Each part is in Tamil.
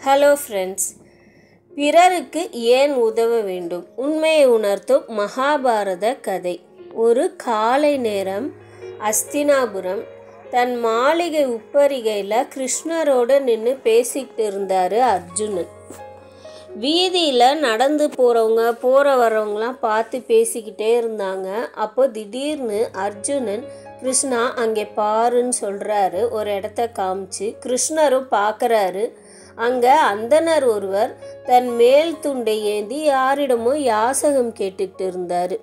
ஹலோ ஃப்ரெண்ட்ஸ் பிறருக்கு ஏன் உதவ வேண்டும் உண்மையை உணர்த்தும் மகாபாரத கதை ஒரு காலை நேரம் அஸ்தினாபுரம் தன் மாளிகை உப்பரிகையில் கிருஷ்ணரோடு நின்று பேசிக்கிட்டு இருந்தார் அர்ஜுனன் வீதியில் நடந்து போகிறவங்க போகிற வர்றவங்களாம் பார்த்து பேசிக்கிட்டே இருந்தாங்க அப்போ திடீர்னு அர்ஜுனன் கிருஷ்ணா அங்கே பாருன்னு சொல்கிறாரு ஒரு இடத்த காமிச்சு கிருஷ்ணரும் பார்க்குறாரு அங்கே அந்தனர் ஒருவர் தன் மேல் துண்டை ஏந்தி யாரிடமோ யாசகம் கேட்டுக்கிட்டு இருந்தார்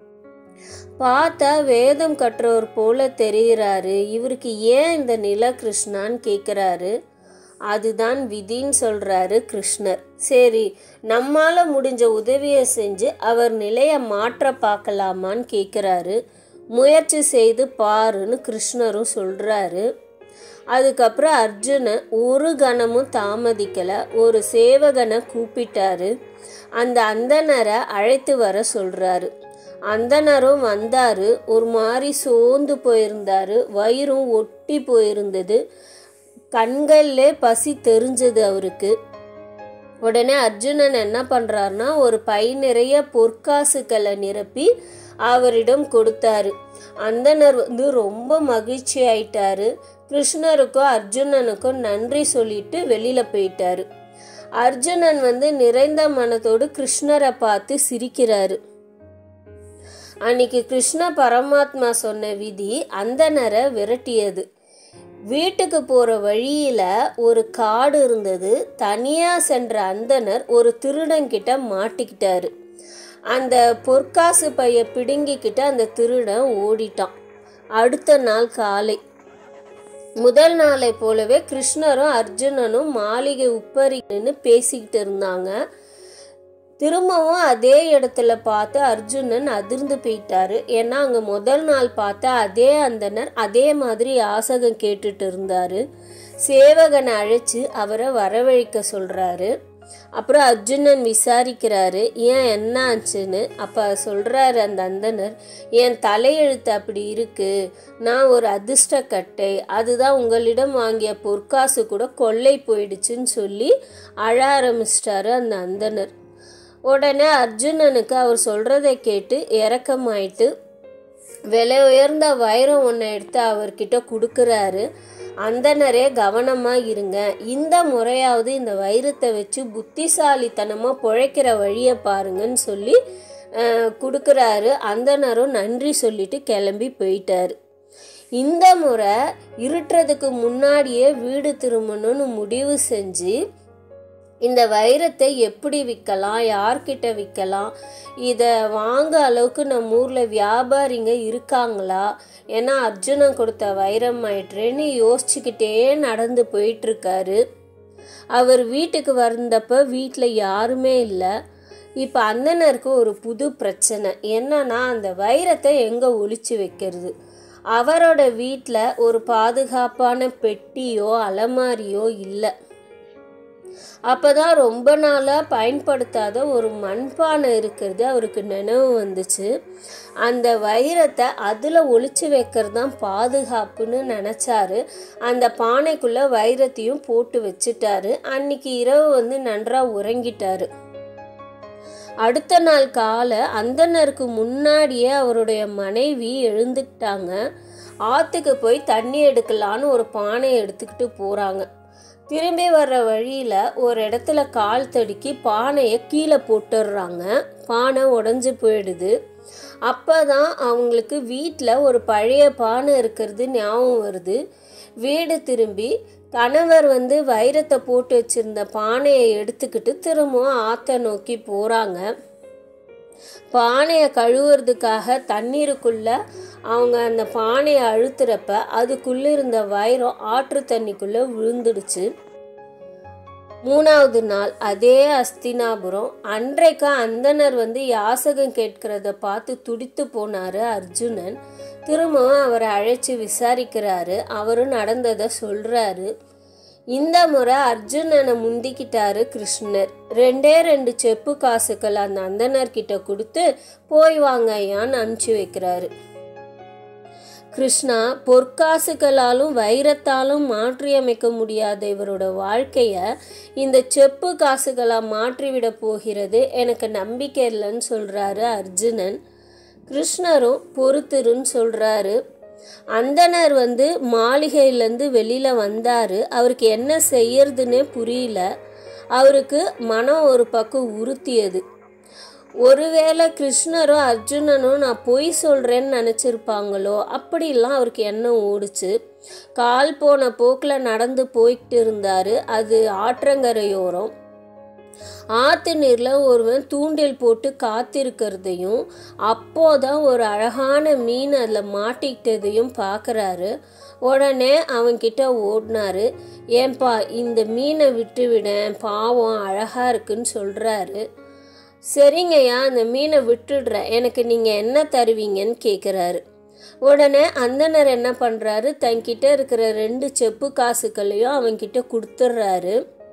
பார்த்தா வேதம் கற்றவர் போல தெரிகிறாரு இவருக்கு ஏன் இந்த நில கிருஷ்ணான்னு கேட்குறாரு அதுதான் விதின்னு சொல்கிறாரு கிருஷ்ணர் சரி நம்மால் முடிஞ்ச உதவியை செஞ்சு அவர் நிலையை மாற்ற பார்க்கலாமான்னு கேட்குறாரு முயற்சி செய்து பாருன்னு கிருஷ்ணரும் சொல்கிறாரு அதுக்கப்புறம் அர்ஜுனன் ஒரு கணமும் தாமதிக்கலை ஒரு சேவகனை கூப்பிட்டாரு அந்த அந்தனரை அழைத்து வர சொல்கிறாரு அந்தனரும் வந்தார் ஒரு மாதிரி சோர்ந்து போயிருந்தாரு வயிறும் ஒட்டி போயிருந்தது கண்கள்லே பசி தெரிஞ்சது அவருக்கு உடனே அர்ஜுனன் என்ன பண்ணுறாருனா ஒரு பை நிறைய பொற்காசுக்களை நிரப்பி அவரிடம் கொடுத்தாரு அந்தனர் வந்து ரொம்ப மகிழ்ச்சி ஆயிட்டாரு கிருஷ்ணருக்கும் அர்ஜுனனுக்கும் நன்றி சொல்லிட்டு வெளியில் போயிட்டாரு அர்ஜுனன் வந்து நிறைந்த மனத்தோடு கிருஷ்ணரை பார்த்து சிரிக்கிறாரு அன்னைக்கு கிருஷ்ண பரமாத்மா சொன்ன விதி அந்தனரை விரட்டியது வீட்டுக்கு போகிற வழியில் ஒரு காடு இருந்தது தனியாக சென்ற அந்தனர் ஒரு திருடன்கிட்ட மாட்டிக்கிட்டாரு அந்த பொற்காசு பைய பிடுங்கிக்கிட்டு அந்த திருடன் ஓடிட்டான் அடுத்த நாள் காலை முதல் நாளை போலவே கிருஷ்ணரும் அர்ஜுனனும் மாளிகை உப்பரின்னு பேசிக்கிட்டு இருந்தாங்க திரும்பவும் அதே இடத்துல பார்த்து அர்ஜுனன் அதிர்ந்து போயிட்டாரு ஏன்னா அங்கே முதல் நாள் பார்த்த அதே அந்தனர் அதே மாதிரி யாசகம் கேட்டுட்டு இருந்தாரு சேவகனை அழைச்சி அவரை வரவழைக்க சொல்கிறாரு அப்புறம் அர்ஜுனன் விசாரிக்கிறாரு ஏன் என்ன ஆச்சுன்னு அப்போ சொல்கிறாரு அந்த அந்தனர் என் தலையெழுத்து அப்படி இருக்கு நான் ஒரு அதிர்ஷ்டக்கட்டை அதுதான் உங்களிடம் வாங்கிய பொற்காசு கூட கொள்ளை போயிடுச்சுன்னு சொல்லி அழ ஆரம்பிச்சிட்டாரு அந்த அந்தனர் உடனே அர்ஜுனனுக்கு அவர் சொல்கிறதை கேட்டு இறக்கமாயிட்டு விலை உயர்ந்த வைரம் ஒன்றை எடுத்து அவர்கிட்ட கொடுக்குறாரு அந்தனரே கவனமாக இருங்க இந்த முறையாவது இந்த வைரத்தை வச்சு புத்திசாலித்தனமாக பிழைக்கிற வழியை பாருங்கன்னு சொல்லி கொடுக்குறாரு அந்தனரும் நன்றி சொல்லிட்டு கிளம்பி போயிட்டாரு இந்த முறை இருட்டுறதுக்கு முன்னாடியே வீடு திரும்பணும்னு முடிவு செஞ்சு இந்த வைரத்தை எப்படி விற்கலாம் யார்கிட்ட விற்கலாம் இதை வாங்க அளவுக்கு நம்ம ஊரில் வியாபாரிங்க இருக்காங்களா ஏன்னா அர்ஜுனன் கொடுத்த வைரம் ஆயிட்டுறேன்னு யோசிச்சுக்கிட்டே நடந்து போயிட்டுருக்காரு அவர் வீட்டுக்கு வந்தப்போ வீட்டில் யாருமே இல்லை இப்போ அந்தனருக்கு ஒரு புது பிரச்சனை என்னன்னா அந்த வைரத்தை எங்கே ஒழிச்சு வைக்கிறது அவரோட வீட்டில் ஒரு பாதுகாப்பான பெட்டியோ அலமாரியோ இல்லை அப்போதான் ரொம்ப நாளாக பயன்படுத்தாத ஒரு மண்பானை இருக்கிறது அவருக்கு நினைவு வந்துச்சு அந்த வைரத்தை அதில் ஒழிச்சு வைக்கிறது தான் பாதுகாப்புன்னு நினச்சாரு அந்த பானைக்குள்ளே வைரத்தையும் போட்டு வச்சுட்டாரு அன்னைக்கு இரவு வந்து நன்றாக உறங்கிட்டாரு அடுத்த நாள் காலை அந்தனருக்கு முன்னாடியே அவருடைய மனைவி எழுந்துக்கிட்டாங்க ஆற்றுக்கு போய் தண்ணி எடுக்கலான்னு ஒரு பானையை எடுத்துக்கிட்டு போகிறாங்க திரும்பி வர்ற வழியில் ஒரு இடத்துல கால் தடுக்கி பானையை கீழே போட்டுடுறாங்க பானை உடஞ்சி போயிடுது அப்போ தான் அவங்களுக்கு வீட்டில் ஒரு பழைய பானை இருக்கிறது ஞாபகம் வருது வீடு திரும்பி கணவர் வந்து வைரத்தை போட்டு வச்சிருந்த பானையை எடுத்துக்கிட்டு திரும்பவும் ஆற்ற நோக்கி போகிறாங்க பானையை கழுவுறதுக்காக தண்ணீருக்குள்ள அவங்க அந்த பானையை அழுத்துறப்ப அதுக்குள்ளே இருந்த வைரம் ஆற்று தண்ணிக்குள்ளே விழுந்துடுச்சு மூணாவது நாள் அதே அஸ்தினாபுரம் அன்றைக்கு அந்தனர் வந்து யாசகம் கேட்கிறத பார்த்து துடித்து போனாரு அர்ஜுனன் திரும்பவும் அவரை அழைச்சி விசாரிக்கிறாரு அவரும் நடந்ததை சொல்றாரு இந்த முறை அர்ஜுனனை முந்திக்கிட்டாரு கிருஷ்ணர் ரெண்டே ரெண்டு செப்பு காசுகள் அந்த அந்தனர் கிட்ட கொடுத்து போய் வாங்க ஐயான்னு அனுப்பிச்சு வைக்கிறாரு கிருஷ்ணா பொற்காசுகளாலும் வைரத்தாலும் மாற்றியமைக்க முடியாத இவரோட வாழ்க்கைய இந்த செப்பு காசுகளா மாற்றிவிட போகிறது எனக்கு நம்பிக்கை இல்லைன்னு சொல்றாரு அர்ஜுனன் கிருஷ்ணரும் பொறுத்துருன்னு சொல்றாரு அந்தனர் வந்து மாளிகையிலேருந்து வெளியில வந்தாரு அவருக்கு என்ன செய்யறதுன்னே புரியல அவருக்கு மனம் ஒரு பக்கம் உறுத்தியது ஒருவேளை கிருஷ்ணரும் அர்ஜுனனும் நான் பொய் சொல்கிறேன்னு நினச்சிருப்பாங்களோ அப்படிலாம் அவருக்கு எண்ணம் ஓடுச்சு கால் போன போக்கில் நடந்து போய்கிட்டு இருந்தார் அது ஆற்றங்கரையோரம் ஆற்று நீரில் ஒருவன் தூண்டில் போட்டு காத்திருக்கிறதையும் அப்போதான் ஒரு அழகான மீன் அதில் மாட்டிக்கிட்டதையும் பார்க்குறாரு உடனே அவன்கிட்ட ஓடினாரு ஏன்பா இந்த மீனை விட்டு விடேன் பாவம் அழகாக இருக்குன்னு சொல்கிறாரு சரிங்கய்யா அந்த மீனை விட்டுடுறேன் எனக்கு நீங்கள் என்ன தருவீங்கன்னு கேட்குறாரு உடனே அந்தனர் என்ன பண்ணுறாரு தன்கிட்ட இருக்கிற ரெண்டு செப்பு காசுகளையும் அவன்கிட்ட கொடுத்துட்றாரு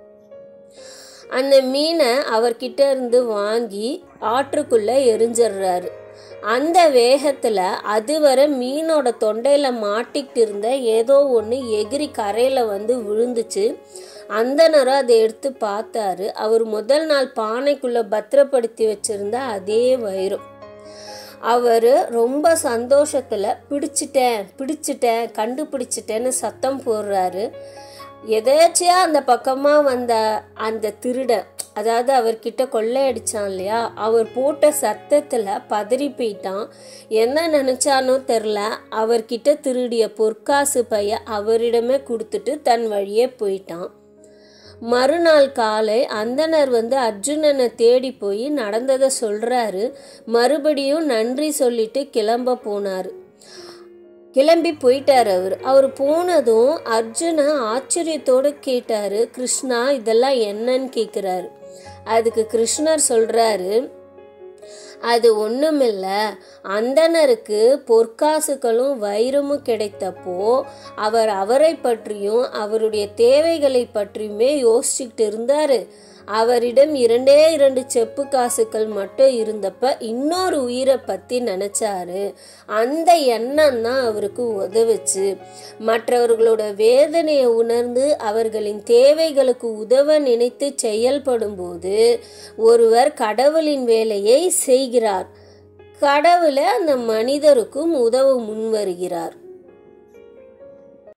அந்த மீனை அவர்கிட்ட இருந்து வாங்கி ஆற்றுக்குள்ளே எரிஞ்சிடுறாரு அந்த வேகத்தில் அதுவரை மீனோட தொண்டையில் மாட்டிக்கிட்டு இருந்த ஏதோ ஒன்று எகிரி கரையில் வந்து விழுந்துச்சு அந்தனரும் அதை எடுத்து பார்த்தாரு அவர் முதல் நாள் பானைக்குள்ளே பத்திரப்படுத்தி வச்சிருந்த அதே வைரம் அவர் ரொம்ப சந்தோஷத்தில் பிடிச்சிட்டேன் பிடிச்சிட்டேன் கண்டுபிடிச்சிட்டேன்னு சத்தம் போடுறாரு எதேச்சியா அந்த பக்கமாக வந்த அந்த திருடன் அதாவது அவர்கிட்ட கொள்ளையடிச்சான் இல்லையா அவர் போட்ட சத்தத்தில் பதறி போயிட்டான் என்ன நினச்சானோ தெரில அவர்கிட்ட திருடிய பொற்காசு பைய அவரிடமே கொடுத்துட்டு தன் வழியே போயிட்டான் மறுநாள் காலை அந்தனர் வந்து அர்ஜுனனை தேடி போய் நடந்ததை சொல்றாரு மறுபடியும் நன்றி சொல்லிட்டு கிளம்ப போனார் கிளம்பி போயிட்டார் அவர் அவர் போனதும் அர்ஜுன ஆச்சரியத்தோடு கேட்டாரு கிருஷ்ணா இதெல்லாம் என்னன்னு கேட்குறாரு அதுக்கு கிருஷ்ணர் சொல்றாரு அது ஒன்றுமில்ல அந்தனருக்கு பொற்காசுகளும் வைரமும் கிடைத்தப்போ அவர் அவரை பற்றியும் அவருடைய தேவைகளை பற்றியுமே யோசிச்சுக்கிட்டு இருந்தார் அவரிடம் இரண்டே இரண்டு செப்பு காசுகள் மட்டும் இருந்தப்ப இன்னொரு உயிரை பற்றி நினச்சாரு அந்த எண்ணம் தான் அவருக்கு உதவுச்சு மற்றவர்களோட வேதனையை உணர்ந்து அவர்களின் தேவைகளுக்கு உதவ நினைத்து செயல்படும் போது ஒருவர் கடவுளின் வேலையை செய்கிறார் கடவுளை அந்த மனிதருக்கும் உதவ முன்வருகிறார்